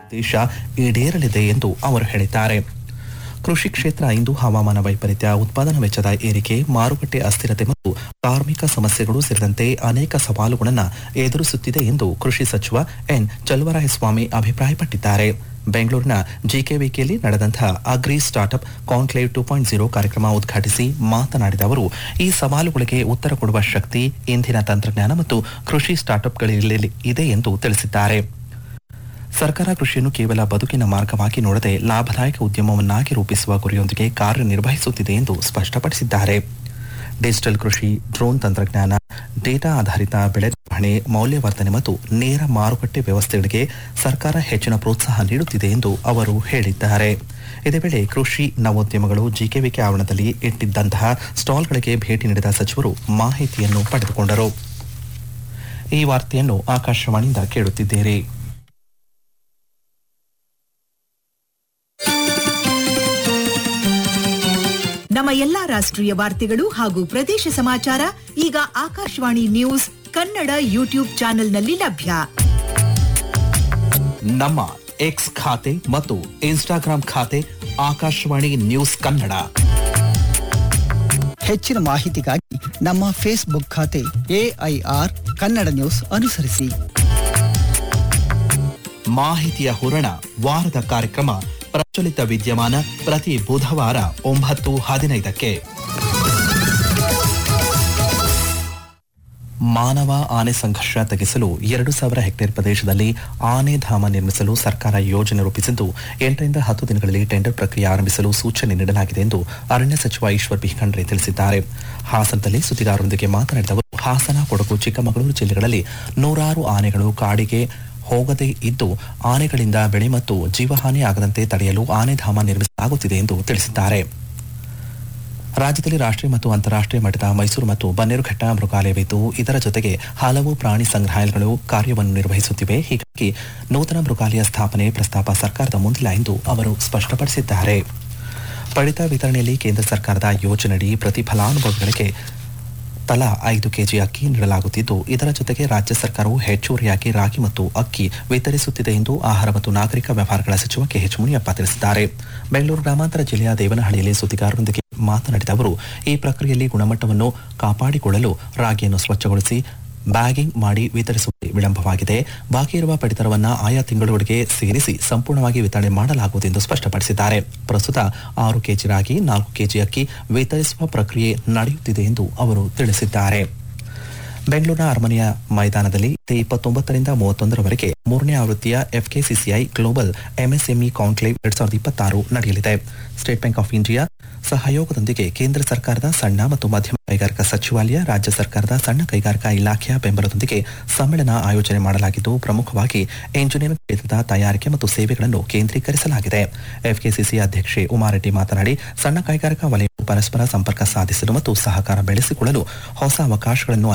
ಉದ್ದೇಶ ಈಡೇರಲಿದೆ ಎಂದು ಅವರು ಹೇಳಿದ್ದಾರೆ ಕೃಷಿ ಕ್ಷೇತ್ರ ಇಂದು ಹವಾಮಾನ ವೈಪರೀತ್ಯ ಉತ್ಪಾದನಾ ವೆಚ್ಚದ ಏರಿಕೆ ಮಾರುಕಟ್ಟೆ ಅಸ್ಥಿರತೆ ಮತ್ತು ಕಾರ್ಮಿಕ ಸಮಸ್ಯೆಗಳು ಸೇರಿದಂತೆ ಅನೇಕ ಸವಾಲುಗಳನ್ನು ಎದುರಿಸುತ್ತಿದೆ ಎಂದು ಕೃಷಿ ಸಚಿವ ಎನ್ ಚಲುವರಾಯಸ್ವಾಮಿ ಅಭಿಪ್ರಾಯಪಟ್ಟಿದ್ದಾರೆ ಬೆಂಗಳೂರಿನ ಜಿಕೆವಿಕೆಯಲ್ಲಿ ನಡೆದಂತಹ agri startup conclave two point zero ಕಾರ್ಯಕ್ರಮ ಉದ್ಘಾಟಿಸಿ ಮಾತನಾಡಿದ ಅವರು ಈ ಸವಾಲುಗಳಿಗೆ ಉತ್ತರ ಕೊಡುವ ಶಕ್ತಿ ಇಂದಿನ ತಂತ್ರಜ್ಞಾನ ಮತ್ತು ಕೃಷಿ ಸ್ಟಾರ್ಟ್ಅಪ್ಗಳಲ್ಲಿ ಇದೆ ಎಂದು ತಿಳಿಸಿದ್ದಾರೆ ಸರ್ಕಾರ ಕೃಷಿಯನ್ನು ಕೇವಲ ಬದುಕಿನ ಮಾರ್ಗವಾಗಿ ನೋಡದೆ ಲಾಭದಾಯಕ ಉದ್ಯಮವನ್ನಾಗಿ ರೂಪಿಸುವ ಗುರಿಯೊಂದಿಗೆ ಕಾರ್ಯನಿರ್ವಹಿಸುತ್ತಿದೆ ಎಂದು ಸ್ಪಷ್ಟಪಡಿಸಿದ್ದಾರೆ ಡಿಜಿಟಲ್ ಕೃಷಿ ಡ್ರೋನ್ ತಂತ್ರಜ್ಞಾನ ಡೇಟಾ ಆಧಾರಿತ ಬೆಳೆ ನಿರ್ವಹಣೆ ಮೌಲ್ಯವರ್ಧನೆ ಮತ್ತು ನೇರ ಮಾರುಕಟ್ಟೆ ವ್ಯವಸ್ಥೆಗಳಿಗೆ ಸರ್ಕಾರ ಹೆಚ್ಚಿನ ಪ್ರೋತ್ಸಾಹ ನೀಡುತ್ತಿದೆ ಎಂದು ಅವರು ಹೇಳಿದ್ದಾರೆ ಇದೇ ವೇಳೆ ಕೃಷಿ ನವೋದ್ಯಮಗಳು ಜಿಕೆವಿಕೆ ಆವರಣದಲ್ಲಿ ಇಟ್ಟಿದ್ದಂತಹ ಸ್ಟಾಲ್ಗಳಿಗೆ ಭೇಟಿ ನೀಡಿದ ಸಚಿವರು ಮಾಹಿತಿಯನ್ನು ಪಡೆದುಕೊಂಡರು ಈ ವಾರ್ತೆಯನ್ನು ಆಕಾಶವಾಣಿಯಿಂದ ಕೇಳುತ್ತಿದ್ದೀರಿ ನಮ್ಮ ಎಲ್ಲಾ ರಾಷ್ಟ್ರೀಯ ವಾರ್ತೆಗಳು ಹಾಗೂ ಪ್ರದೇಶ ಸಮಾಚಾರ ಈಗ ಆಕಾಶವಾಣಿ ನ್ಯೂಸ್ ಕನ್ನಡ ಯೂಟ್ಯೂಬ್ ಚಾನೆಲ್ನಲ್ಲಿ ಲಭ್ಯ ನಮ್ಮ ಎಕ್ಸ್ ಖಾತೆ ಮತ್ತು ಇನ್ಸ್ಟಾಗ್ರಾಂ ಖಾತೆ ಆಕಾಶವಾಣಿ ನ್ಯೂಸ್ ಕನ್ನಡ ಹೆಚ್ಚಿನ ಮಾಹಿತಿಗಾಗಿ ನಮ್ಮ ಫೇಸ್ಬುಕ್ ಖಾತೆ ಎಐಆರ್ ಕನ್ನಡ ನ್ಯೂಸ್ ಅನುಸರಿಸಿ ಮಾಹಿತಿಯ ಹೂರಣ ವಾರದ ಕಾರ್ಯಕ್ರಮ ಪ್ರಚಲಿತ ವಿದ್ಯಮಾನ ಪ್ರತಿ ಬುಧವಾರ ಒಂಬತ್ತು ಹದಿನೈದಕ್ಕೆ ಮಾನವ ಆನೆ ಸಂಘರ್ಷ ತಗ್ಗಿಸಲು ಎರಡು ಸಾವಿರ ಹೆಕ್ಟೇರ್ ಪ್ರದೇಶದಲ್ಲಿ ಆನೆ ಧಾಮ ನಿರ್ಮಿಸಲು ಸರ್ಕಾರ ಯೋಜನೆ ರೂಪಿಸಿದ್ದು ಎಂಟರಿಂದ ಹತ್ತು ದಿನಗಳಲ್ಲಿ ಟೆಂಡರ್ ಪ್ರಕ್ರಿಯೆ ಆರಂಭಿಸಲು ಸೂಚನೆ ನೀಡಲಾಗಿದೆ ಎಂದು ಅರಣ್ಯ ಸಚಿವ ಈಶ್ವರ್ ಬಿ ಖಂಡ್ರೆ ತಿಳಿಸಿದ್ದಾರೆ ಹಾಸನದಲ್ಲಿ ಸುದ್ದಿಗಾರರೊಂದಿಗೆ ಮಾತನಾಡಿದ ಅವರು ಹಾಸನ ಕೊಡಗು ಚಿಕ್ಕಮಗಳೂರು ಜಿಲ್ಲೆಗಳಲ್ಲಿ ನೂರಾರು ಆನೆಗಳು ಕಾಡಿಗೆ ಹೋಗದೇ ಇದ್ದು ಆನೆಗಳಿಂದ ಬೆಳೆ ಮತ್ತು ಜೀವಹಾನಿ ಆಗದಂತೆ ತಡೆಯಲು ಆನೆಧಾಮ ನಿರ್ಮಿಸಲಾಗುತ್ತಿದೆ ಎಂದು ತಿಳಿಸಿದ್ದಾರೆ ರಾಜ್ಯದಲ್ಲಿ ರಾಷ್ಟ್ರೀಯ ಮತ್ತು ಅಂತಾರಾಷ್ಟ್ರೀಯ ಮಟ್ಟದ ಮೈಸೂರು ಮತ್ತು ಬನ್ನೇರುಘಟ್ಟ ಮೃಗಾಲಯವಿದ್ದು ಇದರ ಜೊತೆಗೆ ಹಲವು ಪ್ರಾಣಿ ಸಂಗ್ರಹಾಲಯಗಳು ಕಾರ್ಯವನ್ನು ನಿರ್ವಹಿಸುತ್ತಿವೆ ಹೀಗಾಗಿ ನೂತನ ಮೃಗಾಲಯ ಸ್ಥಾಪನೆ ಪ್ರಸ್ತಾಪ ಸರ್ಕಾರದ ಮುಂದಿಲ್ಲ ಎಂದು ಅವರು ಸ್ಪಷ್ಟಪಡಿಸಿದ್ದಾರೆ ಪಡಿತ ವಿತರಣೆಯಲ್ಲಿ ಕೇಂದ್ರ ಸರ್ಕಾರದ ಯೋಜನೆಯಡಿ ಪ್ರತಿ ಫಲಾನುಭವಿಗಳಿಗೆ ತಲಾ ಐದು ಕೆಜಿ ಅಕ್ಕಿ ನೀಡಲಾಗುತ್ತಿದ್ದು ಇದರ ಜೊತೆಗೆ ರಾಜ್ಯ ಸರ್ಕಾರವು ಹೆಚ್ಚುವರಿಯಾಗಿ ರಾಗಿ ಮತ್ತು ಅಕ್ಕಿ ವಿತರಿಸುತ್ತಿದೆ ಎಂದು ಆಹಾರ ಮತ್ತು ನಾಗರಿಕ ವ್ಯವಹಾರಗಳ ಸಚಿವ ಕೆಎಚ್ ಮುನಿಯಪ್ಪ ತಿಳಿಸಿದ್ದಾರೆ ಬೆಂಗಳೂರು ಗ್ರಾಮಾಂತರ ಜಿಲ್ಲೆಯ ದೇವನಹಳ್ಳಿಯಲ್ಲಿ ಸುದ್ದಿಗಾರರೊಂದಿಗೆ ಮಾತನಾಡಿದ ಅವರು ಈ ಪ್ರಕ್ರಿಯೆಯಲ್ಲಿ ಗುಣಮಟ್ಟವನ್ನು ಕಾಪಾಡಿಕೊಳ್ಳಲು ರಾಗಿಯನ್ನು ಸ್ವಚ್ಛಗೊಳಿಸಿ ಬ್ಯಾಗಿಂಗ್ ಮಾಡಿ ವಿತರಿಸುವಲ್ಲಿ ವಿಳಂಬವಾಗಿದೆ ಬಾಕಿ ಇರುವ ಪಡಿತರವನ್ನ ಆಯಾ ತಿಂಗಳೊಳಗೆ ಸೇರಿಸಿ ಸಂಪೂರ್ಣವಾಗಿ ವಿತರಣೆ ಮಾಡಲಾಗುವುದು ಎಂದು ಸ್ಪಷ್ಟಪಡಿಸಿದ್ದಾರೆ ಪ್ರಸ್ತುತ ಆರು ಕೆಜಿ ರಾಗಿ ನಾಲ್ಕು ಕೆಜಿ ಅಕ್ಕಿ ವಿತರಿಸುವ ಪ್ರಕ್ರಿಯೆ ನಡೆಯುತ್ತಿದೆ ಎಂದು ಅವರು ತಿಳಿಸಿದ್ದಾರೆ ಬೆಂಗಳೂರಿನ ಅರಮನೆಯ ಮೈದಾನದಲ್ಲಿ ಇದೇ ಇಪ್ಪತ್ತೊಂಬತ್ತರಿಂದ ಮೂವತ್ತೊಂದರವರೆಗೆ ಮೂರನೇ ಆವೃತ್ತಿಯ ಎಫ್ಕೆಸಿಸಿಐ ಗ್ಲೋಬಲ್ ಎಂಎಸ್ಎಂಇ ಕಾನ್ಕ್ಲೇವ್ ಎರಡ್ ಸಾವಿರದ ಇಪ್ಪತ್ತಾರು ನಡೆಯಲಿದೆ ಸ್ಟೇಟ್ ಬ್ಯಾಂಕ್ ಆಫ್ ಇಂಡಿಯಾ ಸಹಯೋಗದೊಂದಿಗೆ ಕೇಂದ್ರ ಸರ್ಕಾರದ ಸಣ್ಣ ಮತ್ತು ಮಧ್ಯಮ ಕೈಗಾರಿಕಾ ಸಚಿವಾಲಯ ರಾಜ್ಯ ಸರ್ಕಾರದ ಸಣ್ಣ ಕೈಗಾರಿಕಾ ಇಲಾಖೆಯ ಬೆಂಬಲದೊಂದಿಗೆ ಸಮ್ಮೇಳನ ಆಯೋಜನೆ ಮಾಡಲಾಗಿದ್ದು ಪ್ರಮುಖವಾಗಿ ಎಂಜಿನಿಯರಿಂಗ್ ಕ್ಷೇತ್ರದ ತಯಾರಿಕೆ ಮತ್ತು ಸೇವೆಗಳನ್ನು ಕೇಂದ್ರೀಕರಿಸಲಾಗಿದೆ ಎಫ್ಕೆಸಿಸಿ ಅಧ್ಯಕ್ಷೆ ಉಮಾರೆಡ್ಡಿ ಮಾತನಾಡಿ ಸಣ್ಣ ಕೈಗಾರಿಕಾ ವಲಯವು ಪರಸ್ಪರ ಸಂಪರ್ಕ ಸಾಧಿಸಲು ಮತ್ತು ಸಹಕಾರ ಬೆಳೆಸಿಕೊಳ್ಳಲು ಹೊಸ ಅವಕಾಶಗಳನ್ನು